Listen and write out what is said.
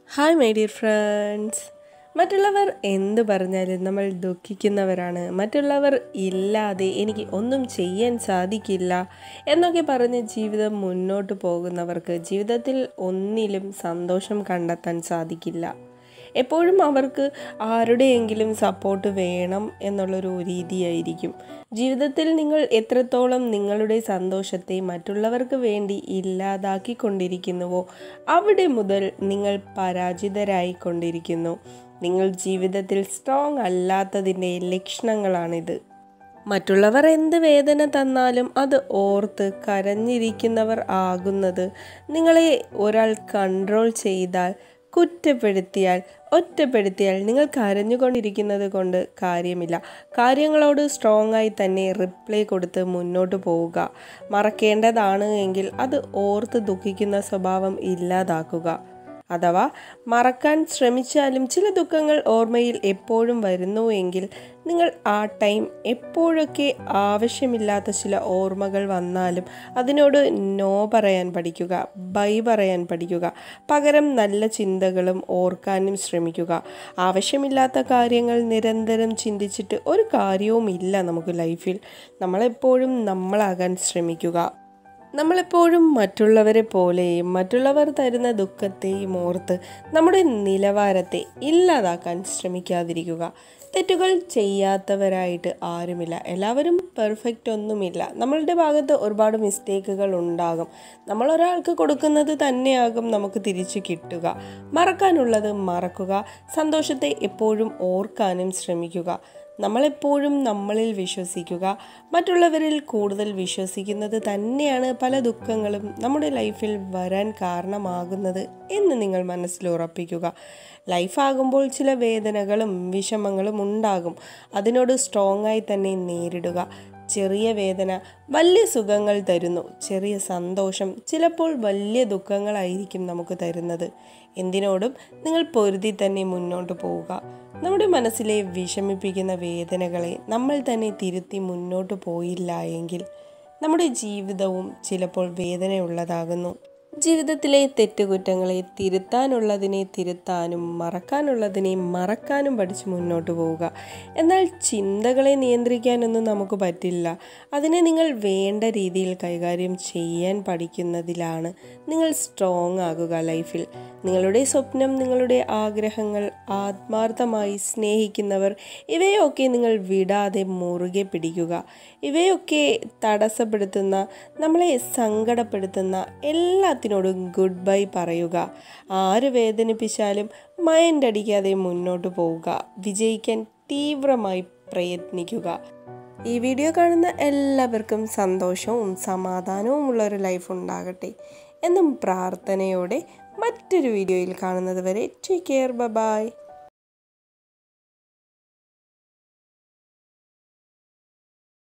hi my dear friends മറ്റുള്ളവർ എന്ത് പറഞ്ഞാലും നമ്മൾ ദുഃഖിക്കുന്നവരാണ് മറ്റുള്ളവർ ഇല്ലാതെ എനിക്ക് ഒന്നും ചെയ്യാൻ സാധിക്കില്ല എന്നൊക്കെ പറഞ്ഞ് ജീവിതം മുന്നോട്ട് പോകുന്നവർക്ക് ജീവിതത്തിൽ ഒന്നിലും സന്തോഷം കണ്ടെത്താൻ സാധിക്കില്ല എപ്പോഴും അവർക്ക് ആരുടെയെങ്കിലും സപ്പോർട്ട് വേണം എന്നുള്ളൊരു രീതിയായിരിക്കും ജീവിതത്തിൽ നിങ്ങൾ എത്രത്തോളം നിങ്ങളുടെ സന്തോഷത്തെ മറ്റുള്ളവർക്ക് വേണ്ടി ഇല്ലാതാക്കിക്കൊണ്ടിരിക്കുന്നുവോ അവിടെ മുതൽ നിങ്ങൾ പരാജിതരായിക്കൊണ്ടിരിക്കുന്നു നിങ്ങൾ ജീവിതത്തിൽ സ്ട്രോങ് അല്ലാത്തതിൻ്റെ ലക്ഷണങ്ങളാണിത് മറ്റുള്ളവർ എന്ത് വേദന തന്നാലും അത് ഓർത്ത് കരഞ്ഞിരിക്കുന്നവർ ആകുന്നത് നിങ്ങളെ ഒരാൾ കൺട്രോൾ ചെയ്താൽ കുറ്റപ്പെടുത്തിയാൽ ഒറ്റപ്പെടുത്തിയാൽ നിങ്ങൾ കരഞ്ഞുകൊണ്ടിരിക്കുന്നത് കൊണ്ട് കാര്യമില്ല കാര്യങ്ങളോട് സ്ട്രോങ് ആയി തന്നെ റിപ്ലൈ കൊടുത്ത് മുന്നോട്ട് പോവുക മറക്കേണ്ടതാണ് എങ്കിൽ അത് ഓർത്ത് ദുഃഖിക്കുന്ന സ്വഭാവം ഇല്ലാതാക്കുക അഥവാ മറക്കാൻ ശ്രമിച്ചാലും ചില ദുഃഖങ്ങൾ ഓർമ്മയിൽ എപ്പോഴും വരുന്നു എങ്കിൽ നിങ്ങൾ ആ ടൈം എപ്പോഴൊക്കെ ആവശ്യമില്ലാത്ത ചില ഓർമ്മകൾ വന്നാലും അതിനോട് നോ പറയാൻ പഠിക്കുക ബൈ പറയാൻ പഠിക്കുക പകരം നല്ല ചിന്തകളും ഓർക്കാനും ശ്രമിക്കുക ആവശ്യമില്ലാത്ത കാര്യങ്ങൾ നിരന്തരം ചിന്തിച്ചിട്ട് ഒരു കാര്യവുമില്ല നമുക്ക് ലൈഫിൽ നമ്മളെപ്പോഴും നമ്മളാകാൻ ശ്രമിക്കുക നമ്മളെപ്പോഴും മറ്റുള്ളവരെ പോലെയും മറ്റുള്ളവർ തരുന്ന ദുഃഖത്തെയും ഓർത്ത് നമ്മുടെ നിലവാരത്തെ ഇല്ലാതാക്കാൻ ശ്രമിക്കാതിരിക്കുക തെറ്റുകൾ ചെയ്യാത്തവരായിട്ട് ആരുമില്ല എല്ലാവരും പെർഫെക്റ്റ് ഒന്നുമില്ല നമ്മളുടെ ഭാഗത്ത് ഒരുപാട് മിസ്റ്റേക്കുകൾ ഉണ്ടാകും നമ്മൾ ഒരാൾക്ക് കൊടുക്കുന്നത് തന്നെയാകും നമുക്ക് തിരിച്ചു കിട്ടുക മറക്കാനുള്ളത് മറക്കുക സന്തോഷത്തെ എപ്പോഴും ഓർക്കാനും ശ്രമിക്കുക നമ്മളെപ്പോഴും നമ്മളിൽ വിശ്വസിക്കുക മറ്റുള്ളവരിൽ കൂടുതൽ വിശ്വസിക്കുന്നത് തന്നെയാണ് പല ദുഃഖങ്ങളും നമ്മുടെ ലൈഫിൽ വരാൻ കാരണമാകുന്നത് എന്ന് നിങ്ങൾ മനസ്സിൽ ഉറപ്പിക്കുക ലൈഫാകുമ്പോൾ ചില വേദനകളും വിഷമങ്ങളും ഉണ്ടാകും അതിനോട് സ്ട്രോങ് ആയി തന്നെ നേരിടുക ചെറിയ വേദന വലിയ സുഖങ്ങൾ തരുന്നു ചെറിയ സന്തോഷം ചിലപ്പോൾ വലിയ ദുഃഖങ്ങളായിരിക്കും നമുക്ക് തരുന്നത് എന്തിനോടും നിങ്ങൾ പൊരുതി തന്നെ മുന്നോട്ട് പോവുക നമ്മുടെ മനസ്സിലെ വിഷമിപ്പിക്കുന്ന വേദനകളെ നമ്മൾ തന്നെ തിരുത്തി മുന്നോട്ട് പോയില്ല എങ്കിൽ നമ്മുടെ ജീവിതവും ചിലപ്പോൾ വേദനയുള്ളതാകുന്നു ജീവിതത്തിലെ തെറ്റുകുറ്റങ്ങളെ തിരുത്താനുള്ളതിനെ തിരുത്താനും മറക്കാനുള്ളതിനെ മറക്കാനും പഠിച്ച് മുന്നോട്ട് പോവുക എന്നാൽ ചിന്തകളെ നിയന്ത്രിക്കാനൊന്നും നമുക്ക് പറ്റില്ല അതിനെ നിങ്ങൾ വേണ്ട രീതിയിൽ കൈകാര്യം ചെയ്യാൻ പഠിക്കുന്നതിലാണ് നിങ്ങൾ സ്ട്രോങ് ആകുക ലൈഫിൽ നിങ്ങളുടെ സ്വപ്നം നിങ്ങളുടെ ആഗ്രഹങ്ങൾ ആത്മാർത്ഥമായി സ്നേഹിക്കുന്നവർ ഇവയൊക്കെ നിങ്ങൾ വിടാതെ മുറുകെ പിടിക്കുക ഇവയൊക്കെ തടസ്സപ്പെടുത്തുന്ന നമ്മളെ സങ്കടപ്പെടുത്തുന്ന എല്ലാത്തിനോടും ഗുഡ് ബൈ പറയുക ആര് വേദനിപ്പിച്ചാലും മൈൻഡ് അടിക്കാതെ മുന്നോട്ട് പോവുക വിജയിക്കാൻ തീവ്രമായി പ്രയത്നിക്കുക ഈ വീഡിയോ കാണുന്ന എല്ലാവർക്കും സന്തോഷവും സമാധാനവും ഉള്ള ഒരു ലൈഫ് ഉണ്ടാകട്ടെ എന്നും പ്രാർത്ഥനയോടെ മറ്റൊരു വീഡിയോയിൽ കാണുന്നത് വരെ ടേക്ക് കെയർ ബൈ